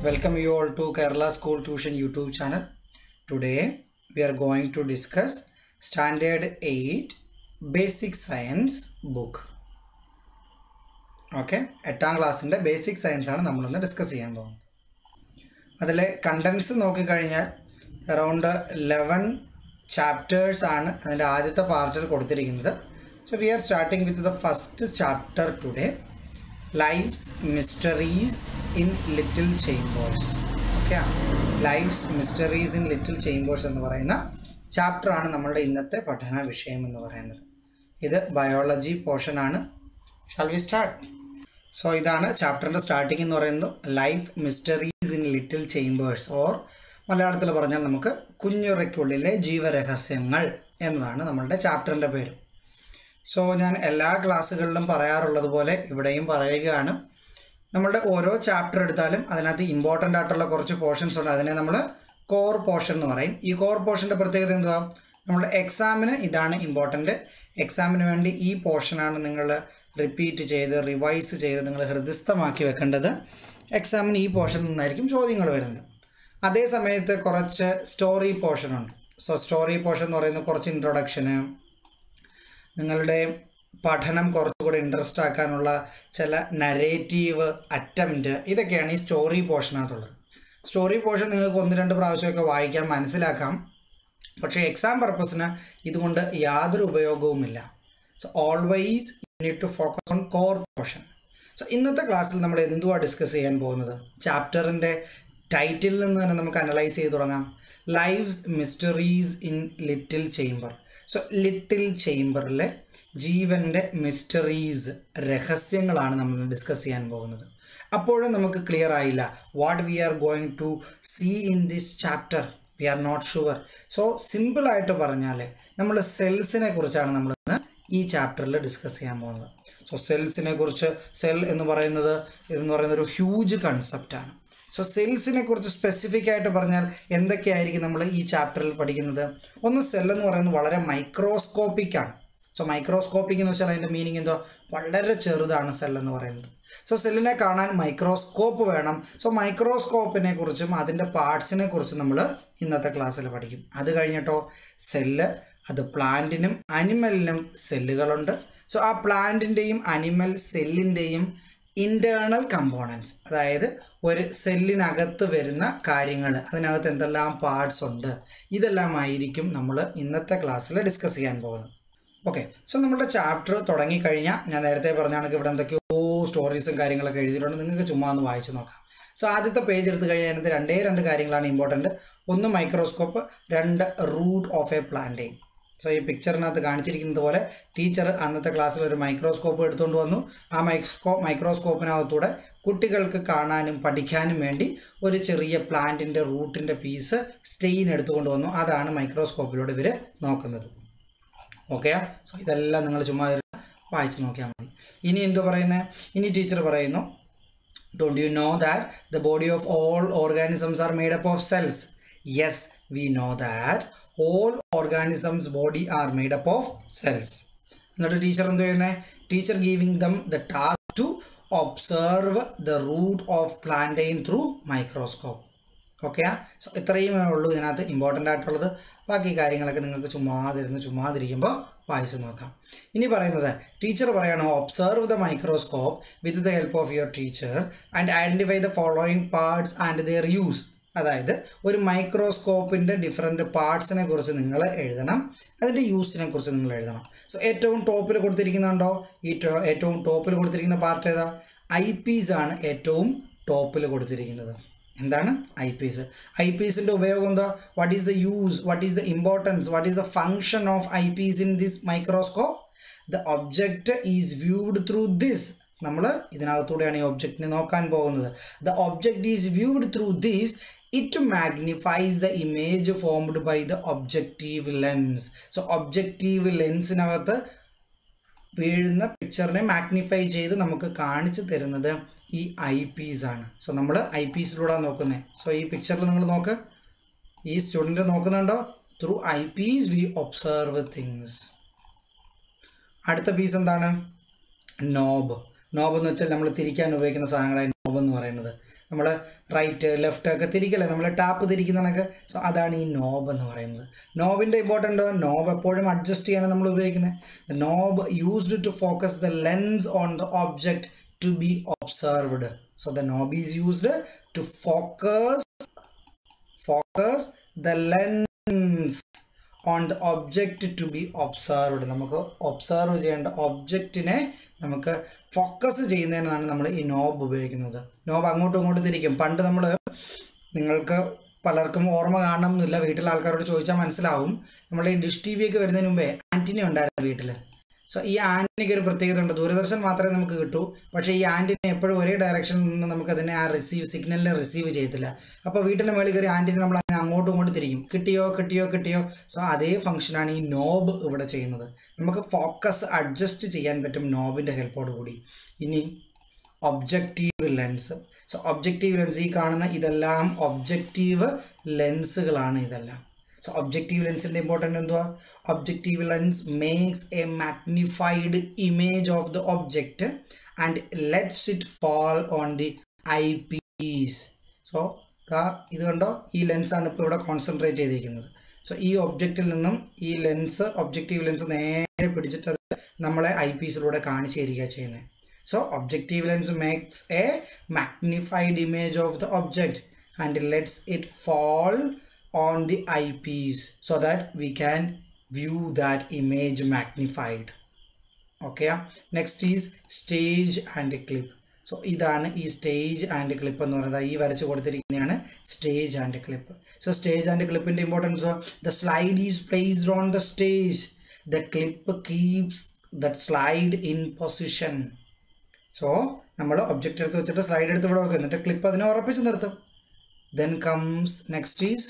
Welcome you all to Kerala School Tuition YouTube channel. Today we are going to discuss Standard 8 Basic Science book. Okay എട്ടാം ക്ലാസ്സിൻ്റെ basic science ആണ് നമ്മളിന്ന് discuss ചെയ്യാൻ പോകുന്നത് അതിലെ contents നോക്കിക്കഴിഞ്ഞാൽ അറൗണ്ട് ലെവൻ ചാപ്റ്റേഴ്സ് ആണ് അതിൻ്റെ ആദ്യത്തെ പാർട്ടിൽ കൊടുത്തിരിക്കുന്നത് so we are starting with the first chapter today life's mysteries in little chambers okay life's mysteries in little chambers എന്ന് പറയുന്ന ചാപ്റ്ററാണ് നമ്മളുടെ ഇന്നത്തെ പഠന വിഷയം എന്ന് പറയുന്നത് ഇത് ബയോളജി പോർഷനാണ് ഷാൽ വി സ്റ്റാർട്ട് സോ ഇതാണ് ചാപ്റ്ററിൻ്റെ സ്റ്റാർട്ടിംഗ് എന്ന് പറയുന്നത് life mysteries in little chambers or മലയാളത്തിൽ പറഞ്ഞാൽ നമുക്ക് കുഞ്ഞുറയ്ക്കുള്ളിലെ ജീവരഹസ്യങ്ങൾ എന്നതാണ് നമ്മളുടെ ചാപ്റ്ററിൻ്റെ പേര് സോ ഞാൻ എല്ലാ ക്ലാസ്സുകളിലും പറയാറുള്ളത് പോലെ ഇവിടെയും പറയുകയാണ് നമ്മളുടെ ഓരോ ചാപ്റ്റർ എടുത്താലും അതിനകത്ത് ഇമ്പോർട്ടൻ്റ് ആയിട്ടുള്ള കുറച്ച് പോർഷൻസ് ഉണ്ട് അതിനെ നമ്മൾ കോർ പോർഷൻ എന്ന് പറയും ഈ കോർ പോർഷൻ്റെ പ്രത്യേകത എന്തുവാ നമ്മുടെ എക്സാമിന് ഇതാണ് ഇമ്പോർട്ടൻ്റ് എക്സാമിന് വേണ്ടി ഈ പോർഷനാണ് നിങ്ങൾ റിപ്പീറ്റ് ചെയ്ത് റിവൈസ് ചെയ്ത് നിങ്ങൾ ഹൃദയസ്ഥമാക്കി വെക്കേണ്ടത് എക്സാമിന് ഈ പോർഷനിൽ നിന്നായിരിക്കും ചോദ്യങ്ങൾ വരുന്നത് അതേ സമയത്ത് കുറച്ച് സ്റ്റോറി പോർഷൻ ഉണ്ട് സോ സ്റ്റോറി പോർഷൻ എന്ന് പറയുന്നത് കുറച്ച് ഇൻട്രൊഡക്ഷന് നിങ്ങളുടെ പഠനം കുറച്ചുകൂടി ഇൻട്രസ്റ്റ് ആക്കാനുള്ള ചില നരേറ്റീവ് അറ്റംപ്റ്റ് ഇതൊക്കെയാണ് ഈ സ്റ്റോറി പോർഷനകത്തുള്ളത് സ്റ്റോറി പോർഷൻ നിങ്ങൾക്ക് ഒന്ന് രണ്ട് പ്രാവശ്യമൊക്കെ വായിക്കാൻ മനസ്സിലാക്കാം പക്ഷേ എക്സാം പർപ്പസിന് ഇതുകൊണ്ട് യാതൊരു ഉപയോഗവുമില്ല so always need to focus on core portion so ഇന്നത്തെ ക്ലാസ്സിൽ നമ്മൾ എന്തുവാ ഡിസ്കസ് ചെയ്യാൻ പോകുന്നത് ചാപ്റ്ററിൻ്റെ ടൈറ്റിൽ നിന്ന് തന്നെ നമുക്ക് അനലൈസ് ചെയ്ത് തുടങ്ങാം lives mysteries in little chamber so little ചേംബറിലെ ജീവൻ്റെ മിസ്റ്ററീസ് രഹസ്യങ്ങളാണ് നമ്മൾ ഡിസ്കസ് ചെയ്യാൻ പോകുന്നത് അപ്പോഴും നമുക്ക് ക്ലിയർ ആയില്ല what we are going to see in this chapter we are not sure so സിമ്പിളായിട്ട് പറഞ്ഞാൽ നമ്മൾ സെൽസിനെ കുറിച്ചാണ് നമ്മൾ ഇന്ന് ഈ ചാപ്റ്ററിൽ ഡിസ്കസ് ചെയ്യാൻ പോകുന്നത് സോ സെൽസിനെ കുറിച്ച് സെൽ എന്ന് പറയുന്നത് ഇതെന്ന് പറയുന്നത് ഒരു ഹ്യൂജ് കൺസെപ്റ്റാണ് സോ സെൽസിനെ കുറിച്ച് സ്പെസിഫിക് ആയിട്ട് പറഞ്ഞാൽ എന്തൊക്കെയായിരിക്കും നമ്മൾ ഈ ചാപ്റ്ററിൽ പഠിക്കുന്നത് ഒന്ന് സെൽ എന്ന് പറയുന്നത് വളരെ മൈക്രോസ്കോപ്പിക് ആണ് സോ മൈക്രോസ്കോപ്പിക് എന്ന് വെച്ചാൽ അതിൻ്റെ മീനിങ് എന്തോ വളരെ ചെറുതാണ് സെൽ എന്ന് പറയുന്നത് സോ സെല്ലിനെ കാണാൻ മൈക്രോസ്കോപ്പ് വേണം സോ മൈക്രോസ്കോപ്പിനെ കുറിച്ചും അതിൻ്റെ പാർട്സിനെ കുറിച്ചും നമ്മൾ ഇന്നത്തെ ക്ലാസ്സിൽ പഠിക്കും അത് കഴിഞ്ഞിട്ടോ സെല്ല് അത് പ്ലാന്റിനും അനിമലിനും സെല്ലുകളുണ്ട് സോ ആ പ്ലാന്റിൻ്റെയും അനിമൽ സെല്ലിൻ്റെയും ഇൻറ്റേർണൽ കമ്പോണൻസ് അതായത് ഒരു സെല്ലിനകത്ത് വരുന്ന കാര്യങ്ങൾ അതിനകത്ത് എന്തെല്ലാം പാർട്സ് ഉണ്ട് ഇതെല്ലാം ആയിരിക്കും നമ്മൾ ഇന്നത്തെ ക്ലാസ്സിൽ ഡിസ്കസ് ചെയ്യാൻ പോകുന്നത് ഓക്കെ സോ നമ്മുടെ ചാപ്റ്റർ തുടങ്ങിക്കഴിഞ്ഞാൽ ഞാൻ നേരത്തെ പറഞ്ഞാണെങ്കിൽ ഇവിടെ എന്തൊക്കെയോ സ്റ്റോറീസും കാര്യങ്ങളൊക്കെ എഴുതിയിട്ടുണ്ട് നിങ്ങൾക്ക് ചുമ്മാ ഒന്ന് വായിച്ച് നോക്കാം സോ ആദ്യത്തെ പേജ് എടുത്ത് കഴിഞ്ഞാൽ അതിനകത്ത് രണ്ടേ രണ്ട് കാര്യങ്ങളാണ് ഇമ്പോർട്ടൻറ്റ് ഒന്ന് മൈക്രോസ്കോപ്പ് രണ്ട് root of a plantain so ഈ പിക്ചറിനകത്ത് കാണിച്ചിരിക്കുന്നത് പോലെ ടീച്ചർ അന്നത്തെ ക്ലാസ്സിൽ ഒരു മൈക്രോസ്കോപ്പ് എടുത്തുകൊണ്ട് വന്നു ആ മൈക്രോ മൈക്രോസ്കോപ്പിനകത്തൂടെ കുട്ടികൾക്ക് കാണാനും പഠിക്കാനും വേണ്ടി ഒരു ചെറിയ പ്ലാന്റിൻ്റെ റൂട്ടിൻ്റെ പീസ് സ്റ്റെയിൻ എടുത്തുകൊണ്ട് വന്നു അതാണ് മൈക്രോസ്കോപ്പിലൂടെ ഇവർ നോക്കുന്നത് ഓക്കെ സോ ഇതെല്ലാം നിങ്ങൾ ചുമ്മാ വായിച്ച് നോക്കിയാൽ മതി ഇനി എന്തു പറയുന്നത് ഇനി ടീച്ചർ പറയുന്നു don't you know that the body of all organisms are made up of cells yes we know that all organisms body are made up of cells എന്നിട്ട് ടീച്ചർ എന്ത് ചെയ്യുന്നത് teacher giving them the task to observe the root of plantain through microscope okay so ഇത്രയുമേ ഉള്ളൂ ഇതിനകത്ത് important ആയിട്ടുള്ളത് ബാക്കി കാര്യങ്ങളൊക്കെ നിങ്ങൾക്ക് ചുമ്മാതിരുന്ന് ചുമ്മാതിരിക്കുമ്പോൾ വായിച്ചു നോക്കാം ഇനി പറയുന്നത് ടീച്ചർ പറയണം observe the microscope with the help of your teacher and identify the following parts and their use അതായത് ഒരു മൈക്രോസ്കോപ്പിൻ്റെ ഡിഫറെൻറ്റ് പാർട്സിനെ കുറിച്ച് നിങ്ങൾ എഴുതണം അതിൻ്റെ യൂസിനെ കുറിച്ച് നിങ്ങൾ എഴുതണം സോ ഏറ്റവും ടോപ്പിൽ കൊടുത്തിരിക്കുന്നുണ്ടോ ഈ ഏറ്റവും ടോപ്പിൽ കൊടുത്തിരിക്കുന്ന പാർട്ട് ഏതാ ഐ പീസ് ആണ് ഏറ്റവും ടോപ്പിൽ കൊടുത്തിരിക്കുന്നത് എന്താണ് ഐ പീസ് ഐ പീസിൻ്റെ ഉപയോഗം എന്താ what is the use what is the importance what is the function of eyepiece in this microscope the object is viewed through this നമ്മൾ ഇതിനകത്തൂടെയാണ് ഈ ഒബ്ജക്റ്റിനെ നോക്കാൻ പോകുന്നത് the object is viewed through this it magnifies the image formed by the objective lens so objective ലെൻസിനകത്ത് വീഴുന്ന പിക്ചറിനെ magnify ചെയ്ത് നമുക്ക് കാണിച്ചു തരുന്നത് ഈ ഐ പീസ് ആണ് സോ നമ്മൾ ഐ പീസിലൂടെ നോക്കുന്നത് സോ ഈ പിക്ചറിൽ നിങ്ങൾ നോക്ക് ഈ സ്റ്റുഡൻറ്റ് നോക്കുന്നുണ്ടോ through eyepiece we observe things അടുത്ത പീസ് എന്താണ് നോബ് നോബ് എന്ന് വെച്ചാൽ നമ്മൾ തിരിക്കാൻ ഉപയോഗിക്കുന്ന സാധനങ്ങളായി നോബ് എന്ന് പറയുന്നത് നമ്മൾ റൈറ്റ് ലെഫ്റ്റ് ഒക്കെ തിരിക്കല്ലേ നമ്മൾ ടാപ്പ് തിരിക്കുന്നതൊക്കെ സോ അതാണ് ഈ നോബ് എന്ന് പറയുന്നത് നോബിൻ്റെ ഇമ്പോർട്ടൻ്റ് നോബ് എപ്പോഴും അഡ്ജസ്റ്റ് ചെയ്യാൻ നമ്മൾ ഉപയോഗിക്കുന്നത് knob used to focus the lens on the object to be observed so the knob is used to focus focus the lens on the object to be observed നമുക്ക് observe ചെയ്യേണ്ട ഒബ്ജക്റ്റിനെ നമുക്ക് focus ചെയ്യുന്നതിനാണ് നമ്മൾ ഈ നോബ് ഉപയോഗിക്കുന്നത് knob അങ്ങോട്ടും ഇങ്ങോട്ടും തിരിക്കും പണ്ട് നമ്മൾ നിങ്ങൾക്ക് പലർക്കും ഓർമ്മ കാണണമെന്നില്ല വീട്ടിലെ ആൾക്കാരോട് ചോദിച്ചാൽ മനസ്സിലാവും നമ്മൾ ഈ ഡിഷ് ടി വി ഒക്കെ വരുന്നതിന് മുമ്പേ ആൻറ്റിനി ഉണ്ടായിരുന്നു വീട്ടിൽ സോ ഈ ആൻറ്റിനിക്ക് ഒരു പ്രത്യേകത ഉണ്ട് ദൂരദർശൻ മാത്രമേ നമുക്ക് കിട്ടൂ പക്ഷേ ഈ ആൻറ്റിനി എപ്പോഴും ഒരേ ഡയറക്ഷനിൽ നിന്ന് നമുക്ക് അതിനെ ആ റിസീവ് സിഗ്നലിനെ റിസീവ് ചെയ്യത്തില്ല അപ്പോൾ വീട്ടിൻ്റെ മേളിൽ കയറി ആൻറ്റിനി നമ്മൾ അതിനെ അങ്ങോട്ടും ഇങ്ങോട്ടും തിരിക്കും കിട്ടിയോ കിട്ടിയോ കിട്ടിയോ സോ അതേ ഫംഗ്ഷനാണ് ഈ നോബ് ഇവിടെ ചെയ്യുന്നത് നമുക്ക് ഫോക്കസ് അഡ്ജസ്റ്റ് ചെയ്യാൻ പറ്റും നോബിൻ്റെ ഹെൽപ്പോട് കൂടി ഇനി objective lens so objective lens ഈ കാണുന്ന ഇതെല്ലാം ഒബ്ജക്റ്റീവ് ലെൻസുകളാണ് ഇതെല്ലാം സോ ഒബ്ജക്റ്റീവ് ലെൻസിൻ്റെ ഇമ്പോർട്ടൻ്റ് എന്തുവാ objective lens makes a magnified image of the object and lets it fall on the eyepiece so ഇത് കണ്ടോ ഈ ലെൻസാണ് ഇപ്പോൾ ഇവിടെ കോൺസെൻട്രേറ്റ് ചെയ്തിരിക്കുന്നത് സോ ഈ ഒബ്ജക്റ്റിൽ നിന്നും ഈ ലെൻസ് ഒബ്ജക്റ്റീവ് ലെൻസ് നേരെ പിടിച്ചിട്ട് അത് നമ്മളെ ഐ പീസിലൂടെ കാണിച്ചു തരിക ചെയ്യുന്നത് So objective lens makes a magnified image of the object and lets it fall on the eyepiece so that we can view that image magnified. Okay. Next is stage and clip. So ഇതാണ് ഈ stage and clip എന്ന് പറയുന്നത് ഈ വരച്ച് കൊടുത്തിരിക്കുന്നതാണ് stage and clip so stage and ക്ലിപ്പിൻ്റെ importance the slide is placed on the stage the clip keeps the slide in position so നമ്മൾ object എടുത്ത് വെച്ചിട്ട് സ്ലൈഡ് എടുത്ത് ഇവിടെ വെക്കും എന്നിട്ട് ക്ലിപ്പ് അതിനെ ഉറപ്പിച്ച് നിർത്തും then comes next is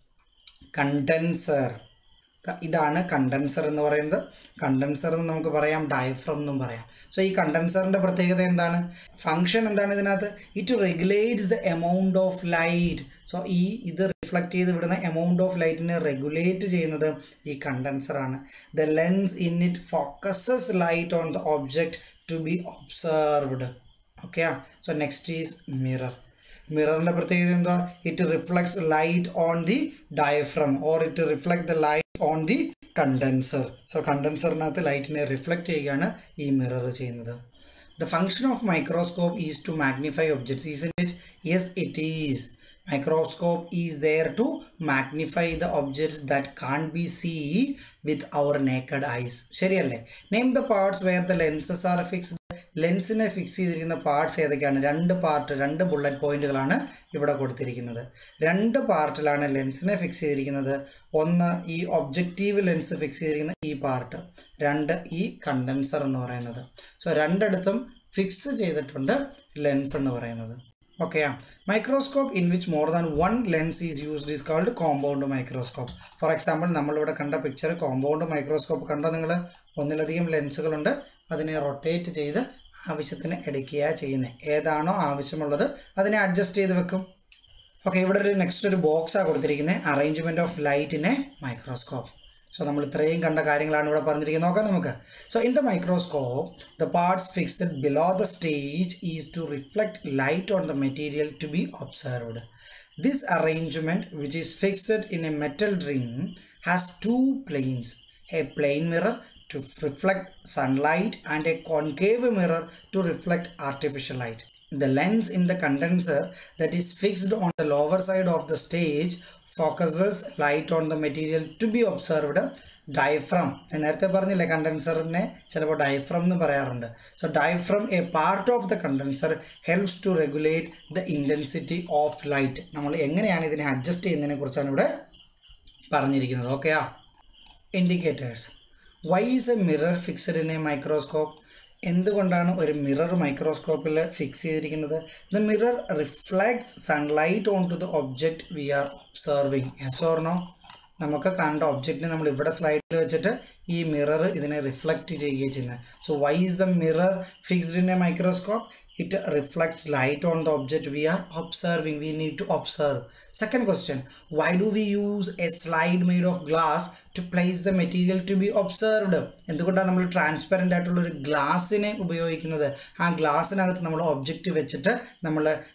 condenser ഇതാണ് കണ്ടൻസർ എന്ന് പറയുന്നത് കണ്ടൻസർ എന്ന് നമുക്ക് പറയാം ഡയഫ്രം എന്നും പറയാം സോ ഈ കണ്ടൻസറിൻ്റെ പ്രത്യേകത എന്താണ് ഫങ്ഷൻ എന്താണ് ഇതിനകത്ത് it regulates the amount of light so ഈ ഇത് റിഫ്ലക്റ്റ് ചെയ്ത് വിടുന്ന എമൗണ്ട് ഓഫ് ലൈറ്റിനെ റെഗുലേറ്റ് ചെയ്യുന്നത് ഈ കണ്ടൻസറാണ് the lens in it focuses light on the object to be observed okay so next is mirror മിററിൻ്റെ പ്രത്യേകത എന്താ it reflects light on the diaphragm or it reflect the light on the condenser so കണ്ടൻസറിനകത്ത് ലൈറ്റിനെ reflect ചെയ്യുകയാണ് ഈ mirror ചെയ്യുന്നത് the function of microscope is to magnify objects is in it yes it is microscope is there to magnify the objects that can't be seen with our naked eyes ശരിയല്ലേ name the parts where the lenses are fixed ലെൻസിനെ fix ചെയ്തിരിക്കുന്ന parts ഏതൊക്കെയാണ് രണ്ട് part രണ്ട് bullet പോയിന്റുകളാണ് ഇവിടെ കൊടുത്തിരിക്കുന്നത് രണ്ട് പാർട്ടിലാണ് ലെൻസിനെ ഫിക്സ് ചെയ്തിരിക്കുന്നത് ഒന്ന് ഈ ഒബ്ജക്റ്റീവ് ലെൻസ് ഫിക്സ് ചെയ്തിരിക്കുന്ന ഈ പാർട്ട് രണ്ട് ഈ കണ്ടൻസർ എന്ന് പറയുന്നത് സോ രണ്ടിടത്തും ഫിക്സ് ചെയ്തിട്ടുണ്ട് ലെൻസ് എന്ന് പറയുന്നത് okay microscope in which more than one lens is used is called compound microscope for example നമ്മളിവിടെ കണ്ട പിക്ചർ കോമ്പൗണ്ട് മൈക്രോസ്കോപ്പ് കണ്ടോ നിങ്ങൾ ഒന്നിലധികം ലെൻസുകളുണ്ട് അതിനെ റൊട്ടേറ്റ് ചെയ്ത് ആവശ്യത്തിന് എടുക്കുക ചെയ്യുന്നത് ഏതാണോ ആവശ്യമുള്ളത് അതിനെ അഡ്ജസ്റ്റ് ചെയ്ത് വെക്കും ഓക്കെ ഇവിടെ ഒരു നെക്സ്റ്റ് ഒരു ബോക്സാണ് കൊടുത്തിരിക്കുന്നത് arrangement of light in a microscope so നമ്മൾ ഇത്രയും കണ്ട കാര്യങ്ങളാണ് ഇവിടെ പറഞ്ഞിരിക്കുന്നത് നോക്കാം നമുക്ക് so in the microscope the parts fixed below the stage is to reflect light on the material to be observed this arrangement which is fixed in a metal ring has two planes a plane mirror to reflect sunlight and a concave mirror to reflect artificial light. The lens in the condenser that is fixed on the lower side of the stage focuses light on the material to be observed diaphragm നേരത്തെ പറഞ്ഞില്ലേ കണ്ടൻസറിനെ ചിലപ്പോൾ diaphragm എന്ന് പറയാറുണ്ട് so diaphragm a part of the condenser helps to regulate the intensity of light നമ്മൾ എങ്ങനെയാണ് ഇതിനെ adjust ചെയ്യുന്നതിനെ കുറിച്ചാണ് ഇവിടെ പറഞ്ഞിരിക്കുന്നത് ഓക്കെയാ indicators why is a mirror fixed in a microscope എന്തുകൊണ്ടാണ് ഒരു മിറർ മൈക്രോസ്കോപ്പിൽ ഫിക്സ് ചെയ്തിരിക്കുന്നത് the mirror reflects sunlight on to the object we are observing yes or no നമുക്ക് കണ്ട ഒബ്ജക്റ്റിനെ നമ്മൾ ഇവിടെ സ്ലൈഡിൽ വെച്ചിട്ട് ഈ മിറർ ഇതിനെ റിഫ്ലക്റ്റ് ചെയ്യുകയും ചെയ്യുന്നത് so why is the mirror fixed in a microscope it reflects light on the object we are observing we need to observe second question why do we use a slide made of glass to place the material to be observed എന്തുകൊണ്ടാണ് നമ്മൾ transparent ആയിട്ടുള്ള ഒരു ഗ്ലാസ്സിനെ ഉപയോഗിക്കുന്നത് ആ ഗ്ലാസ്സിനകത്ത് നമ്മൾ object വെച്ചിട്ട് നമ്മൾ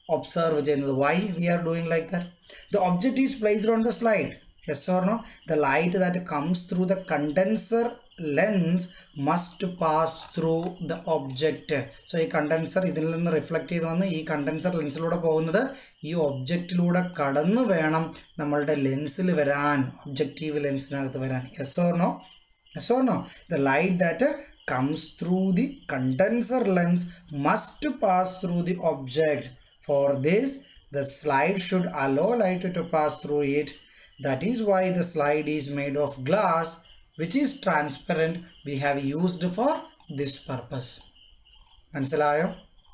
observe ചെയ്യുന്നത് why we are doing like that the object is placed on the slide yes or no the light that comes through the condenser lens must pass through the object so ഈ condenser ഇതിൽ നിന്ന് reflect ചെയ്ത് വന്ന് ഈ condenser ലെൻസിലൂടെ പോകുന്നത് ഈ ഒബ്ജക്റ്റിലൂടെ കടന്നു വേണം നമ്മളുടെ ലെൻസിൽ വരാൻ ഒബ്ജക്റ്റീവ് ലെൻസിനകത്ത് വരാൻ yes or no Yes or no? The light that uh, comes through the condenser lens must pass through the object. For this, the slide should allow light to pass through it. That is why the slide is made of glass, which is transparent. We have used for this purpose. മനസ്സിലായോ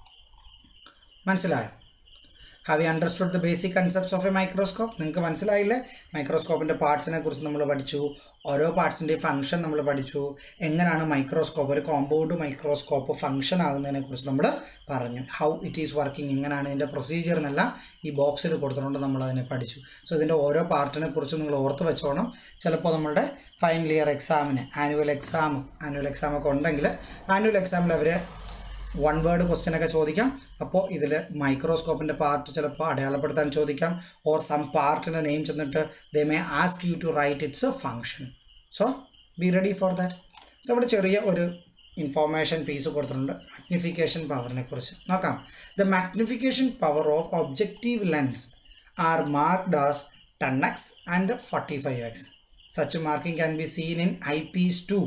മനസ്സിലായോ have you understood the basic concepts of a microscope നിങ്ങൾക്ക് മനസ്സിലായില്ലേ മൈക്രോസ്കോപ്പിൻ്റെ പാർട്സിനെ കുറിച്ച് നമ്മൾ പഠിച്ചു ഓരോ പാർട്സിൻ്റെയും function നമ്മൾ പഠിച്ചു എങ്ങനെയാണ് മൈക്രോസ്കോപ്പ് ഒരു കോമ്പൗണ്ട് മൈക്രോസ്കോപ്പ് ഫംഗ്ഷൻ ആകുന്നതിനെ കുറിച്ച് നമ്മൾ പറഞ്ഞു ഹൗ ഇറ്റ് ഈസ് വർക്കിംഗ് എങ്ങനെയാണ് ഇതിൻ്റെ പ്രൊസീജിയർ എന്നെല്ലാം ഈ ബോക്സിൽ കൊടുത്തിട്ടുണ്ട് നമ്മൾ അതിനെ പഠിച്ചു സോ ഇതിൻ്റെ ഓരോ പാർട്ടിനെ കുറിച്ച് നിങ്ങൾ ഓർത്ത് വെച്ചോണം ചിലപ്പോൾ നമ്മളുടെ ഫൈനൽ ഇയർ എക്സാമിന് ആനുവൽ എക്സാം ആനുവൽ എക്സാം ഒക്കെ ഉണ്ടെങ്കിൽ ആനുവൽ എക്സാമിൽ അവർ വൺ വേർഡ് ക്വസ്റ്റ്യൻ ഒക്കെ ചോദിക്കാം അപ്പോൾ ഇതിൽ മൈക്രോസ്കോപ്പിൻ്റെ പാർട്ട് ചിലപ്പോൾ അടയാളപ്പെടുത്താൻ ചോദിക്കാം ഓർ സം പാർട്ടിൻ്റെ നെയിം ചെന്നിട്ട് they may ask you to write its a function so be ready for that so ഇവിടെ ചെറിയ ഒരു ഇൻഫോർമേഷൻ പീസ് കൊടുത്തിട്ടുണ്ട് മാഗ്നിഫിക്കേഷൻ പവറിനെ കുറിച്ച് നോക്കാം the magnification power of objective lens are marked as ten X and forty five X such marking can be seen in eyepiece too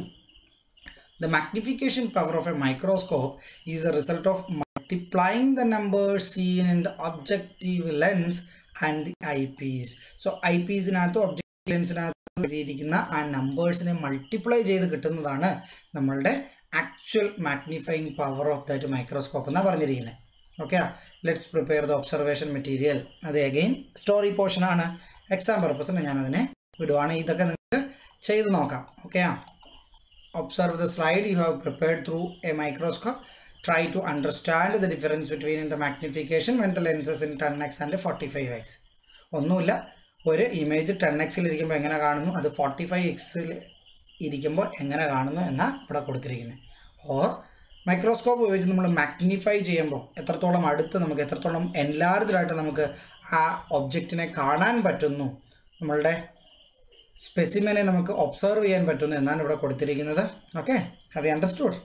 The magnification power of a microscope is a result of multiplying the numbers seen in the objective lens and the eyepiece. So eyepiece-നകത്ത് ഒബ്ജക്റ്റീവ് ലെൻസിനകത്ത് എഴുതിയിരിക്കുന്ന ആ നമ്പേഴ്സിനെ multiply ചെയ്ത് കിട്ടുന്നതാണ് നമ്മളുടെ actual magnifying power of that microscope എന്നാണ് പറഞ്ഞിരിക്കുന്നത് okay let's prepare the observation material അത് അഗെയിൻ സ്റ്റോറി പോർഷൻ ആണ് എക്സാം പർപ്പസിന് ഞാനതിനെ വിടുവാണ് ഇതൊക്കെ നിങ്ങൾക്ക് ചെയ്ത് നോക്കാം okay observe the slide you have prepared through a microscope try to understand the difference between the magnification when the lenses in 10x and 45x ഒന്നുമില്ല ഒരു ഇമേജ് ടെൻ എക്സിൽ ഇരിക്കുമ്പോൾ എങ്ങനെ കാണുന്നു അത് ഫോർട്ടി ഫൈവ് എക്സിൽ ഇരിക്കുമ്പോൾ എങ്ങനെ കാണുന്നു എന്നാണ് ഇവിടെ കൊടുത്തിരിക്കുന്നത് ഓർ മൈക്രോസ്കോപ്പ് ഉപയോഗിച്ച് നമ്മൾ മാഗ്നിഫൈ ചെയ്യുമ്പോൾ എത്രത്തോളം അടുത്ത് നമുക്ക് എത്രത്തോളം എൻലാർജ്ഡ് ആയിട്ട് നമുക്ക് ആ ഒബ്ജക്റ്റിനെ കാണാൻ പറ്റുന്നു നമ്മളുടെ സ്പെസിമെനെ നമുക്ക് ഒബ്സർവ് ചെയ്യാൻ പറ്റുന്നു എന്നാണ് ഇവിടെ കൊടുത്തിരിക്കുന്നത് okay have you understood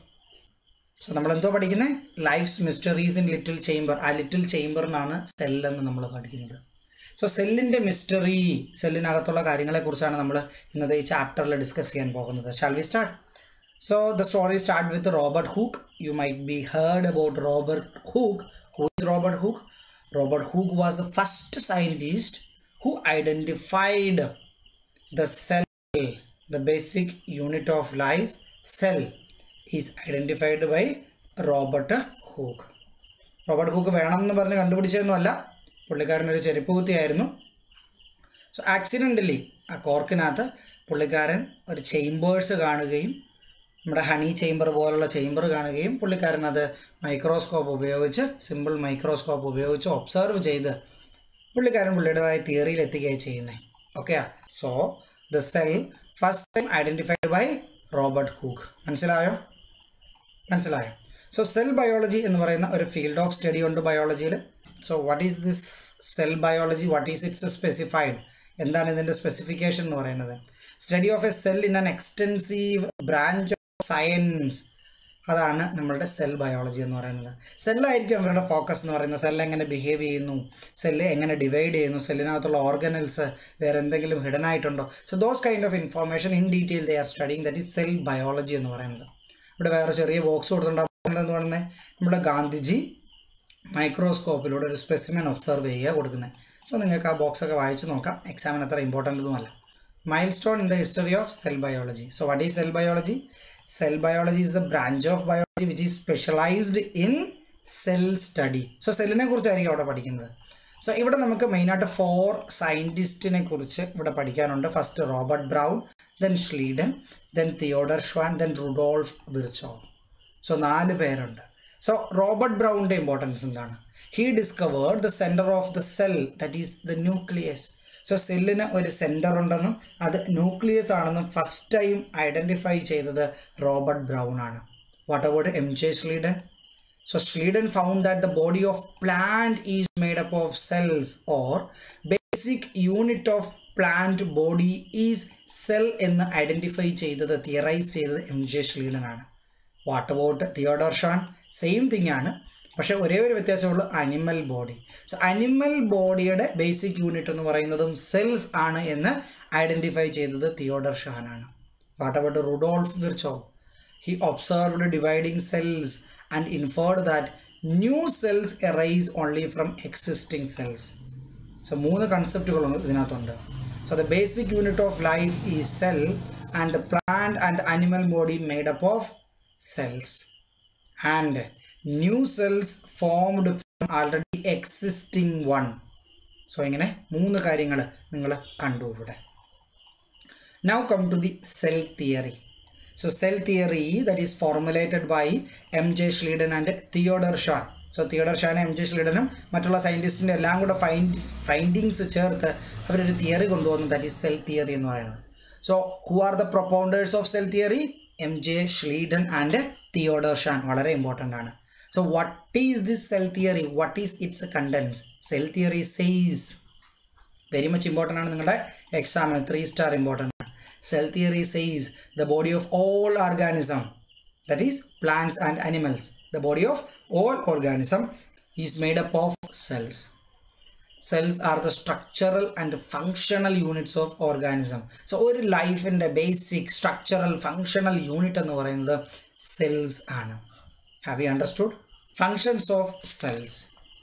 so നമ്മൾ എന്തോ പഠിക്കുന്നത് life's mysteries in little chamber ആ ലിറ്റിൽ ചേംബറിനാണ് സെല്ലെന്ന് നമ്മൾ പഠിക്കുന്നത് സോ സെല്ലിൻ്റെ മിസ്റ്ററി സെല്ലിനകത്തുള്ള കാര്യങ്ങളെക്കുറിച്ചാണ് നമ്മൾ ഇന്നത്തെ ഈ ചാപ്റ്ററിൽ ഡിസ്കസ് ചെയ്യാൻ പോകുന്നത് shall we start so the story start with Robert Hooke you might be heard about Robert Hooke who is Robert Hooke Robert Hooke was the first scientist who identified the cell the basic unit of life cell is identified by Robert Hooke Robert Hooke വേണം എന്ന് പറഞ്ഞ് കണ്ടുപിടിച്ചതൊന്നുമല്ല പുള്ളിക്കാരനൊരു ചെരുപ്പ് കുത്തിയായിരുന്നു so accidentally ആ കോർക്കിനകത്ത് പുള്ളിക്കാരൻ ഒരു chambers കാണുകയും നമ്മുടെ honey chamber പോലുള്ള ചേംബർ കാണുകയും പുള്ളിക്കാരൻ അത് മൈക്രോസ്കോപ്പ് ഉപയോഗിച്ച് സിമ്പിൾ മൈക്രോസ്കോപ്പ് ഉപയോഗിച്ച് ഒബ്സർവ് ചെയ്ത് പുള്ളിക്കാരൻ പുള്ളിയുടേതായ തിയറിയിൽ എത്തിക്കുകയാണ് ചെയ്യുന്നത് okay so the cell first time identified by Robert Hooke മനസ്സിലായോ മനസ്സിലായോ സോ സെൽ ബയോളജി എന്ന് പറയുന്ന ഒരു ഫീൽഡ് ഓഫ് സ്റ്റഡി ഉണ്ട് ബയോളജിയിൽ so what is this cell biology what is its specified എന്താണ് ഇതിൻ്റെ സ്പെസിഫിക്കേഷൻ എന്ന് പറയുന്നത് study of a cell in an extensive branch of science അതാണ് നമ്മളുടെ സെൽ ബയോളജി എന്ന് പറയുന്നത് സെല്ലായിരിക്കും അവരുടെ ഫോക്കസ് എന്ന് പറയുന്നത് സെൽ എങ്ങനെ ബിഹേവ് ചെയ്യുന്നു സെല്ല് എങ്ങനെ ഡിവൈഡ് ചെയ്യുന്നു സെല്ലിനകത്തുള്ള ഓർഗനൽസ് വേറെ എന്തെങ്കിലും ഹിഡൻ ആയിട്ടുണ്ടോ so those kind of information in detail they are studying that is cell biology എന്ന് പറയുന്നത് ഇവിടെ വേറെ ചെറിയ ബോക്സ് കൊടുത്തിട്ടുണ്ടാകുന്നത് എന്ന് പറയുന്നത് നമ്മുടെ ഗാന്ധിജി മൈക്രോസ്കോപ്പിലൂടെ ഒരു സ്പെസിമെൻ ഒബ്സർവ് ചെയ്യുക കൊടുക്കുന്നത് സോ നിങ്ങൾക്ക് ആ ബോക്സ് ഒക്കെ വായിച്ച് നോക്കാം എക്സാമിന് അത്ര ഇമ്പോർട്ടൻ്റ് ഒന്നുമല്ല milestone in the history of cell biology so what is cell biology cell biology is the branch of biology which is specialised in cell study so സെല്ലിനെ കുറിച്ചായിരിക്കും അവിടെ പഠിക്കുന്നത് സോ ഇവിടെ നമുക്ക് മെയിനായിട്ട് ഫോർ സയൻറ്റിസ്റ്റിനെ കുറിച്ച് ഇവിടെ പഠിക്കാനുണ്ട് first Robert Brown then Schleiden then Theodor Schwann then Rudolf Virchow so നാല് പേരുണ്ട് സോ റോബർട്ട് ബ്രൗണിൻ്റെ ഇമ്പോർട്ടൻസ് എന്താണ് he discovered the centre of the cell that is the nucleus so സെല്ലിന് ഒരു സെൻറ്റർ ഉണ്ടെന്നും അത് ന്യൂക്ലിയസ് ആണെന്നും ഫസ്റ്റ് ടൈം ഐഡൻറ്റിഫൈ ചെയ്തത് റോബർട്ട് ബ്രൗൺ ആണ് what about M J Schleiden so Schleiden found that the body of plant is made made up of cells or basic unit of plant body is cell എന്ന് identify ചെയ്തത് theorise ചെയ്തത് M J ശ്ലീലനാണ് what about Theodor Schwann same thing ആണ് പക്ഷെ ഒരേ ഒരു വ്യത്യാസമുള്ളൂ animal body so animal ബോഡിയുടെ ബേസിക് യൂണിറ്റ് എന്ന് പറയുന്നതും സെൽസ് ആണ് എന്ന് ഐഡൻറ്റിഫൈ ചെയ്തത് തിയോഡർ ഷാനാണ് what about Rudolf Virchow he observed dividing cells and inferred that new cells arise only from existing cells so മൂന്ന് കൺസെപ്റ്റുകളുണ്ട് ഇതിനകത്തുണ്ട് so the basic unit of life ഈ cell and plant and animal body made up of cells and new cells formed from already existing one so ഇങ്ങനെ മൂന്ന് കാര്യങ്ങൾ നിങ്ങൾ കണ്ടു ഇവിടെ Now come to the cell theory. So cell theory that is formulated by M.J. Schleiden and Theodor Schwann. So Theodor ഷാനും M J സ്ലിഡനും മറ്റുള്ള സയൻറ്റിസ്റ്റിൻ്റെ എല്ലാം കൂടെ ഫൈൻഡ് ഫൈൻഡിങ്സ് ചേർത്ത് അവരൊരു തിയറി കൊണ്ടുവന്നു ദാറ്റ് ഈസ് സെൽ തിയറി എന്ന് പറയുന്നത് so who are the propounders of cell theory M J Schleiden and Theodor Schwann വളരെ ഇമ്പോർട്ടൻ്റ് ആണ് so what is this cell theory what is its contents cell theory says very much important ആണ് നിങ്ങളുടെ എക്സാമിന് three star important ആണ് cell theory says the body of all organism that is plants and animals the body of all organism is made up of cells cells are the structural and functional units of organism so ഒരു ലൈഫിൻ്റെ basic structural functional unit എന്ന് പറയുന്നത് cells ആണ് have you understood functions of cells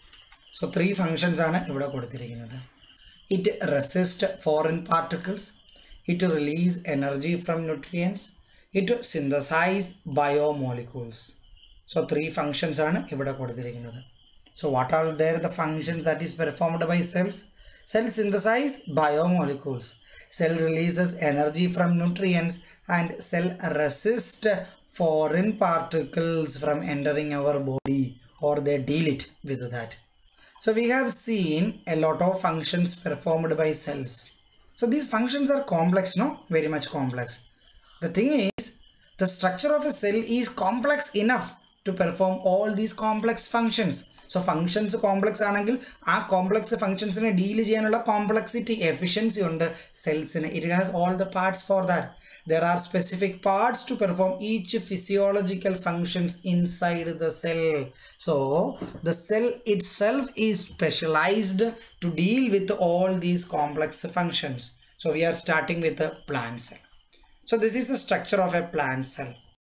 so three functions ആണ് ഇവിടെ കൊടുത്തിരിക്കുന്നത് it resist foreign particles it release energy from nutrients it synthesise biomolecules so three functions ആണ് ഇവിടെ കൊടുത്തിരിക്കുന്നത് so what are there the functions that is performed by cells cell synthesise biomolecules cell releases energy from nutrients and cell resist foreign particles from entering our body or they deal it with that. So we have seen a lot of functions performed by cells. So these functions are complex, no? Very much complex. The thing is, the structure of a cell is complex enough to perform all these complex functions. So functions complex ആണെങ്കിൽ ആ complex ഫങ്ഷൻസിനെ deal ചെയ്യാനുള്ള complexity efficiency ഉണ്ട് സെൽസിന് it has all the parts for that there are specific parts to perform each physiological functions inside the cell so the cell itself is specialised to deal with all these complex functions so we are starting with plant cell So this is the structure of a plant cell.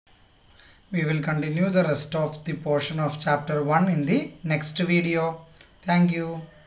We will continue the rest of the portion of chapter 1 in the next video. Thank you.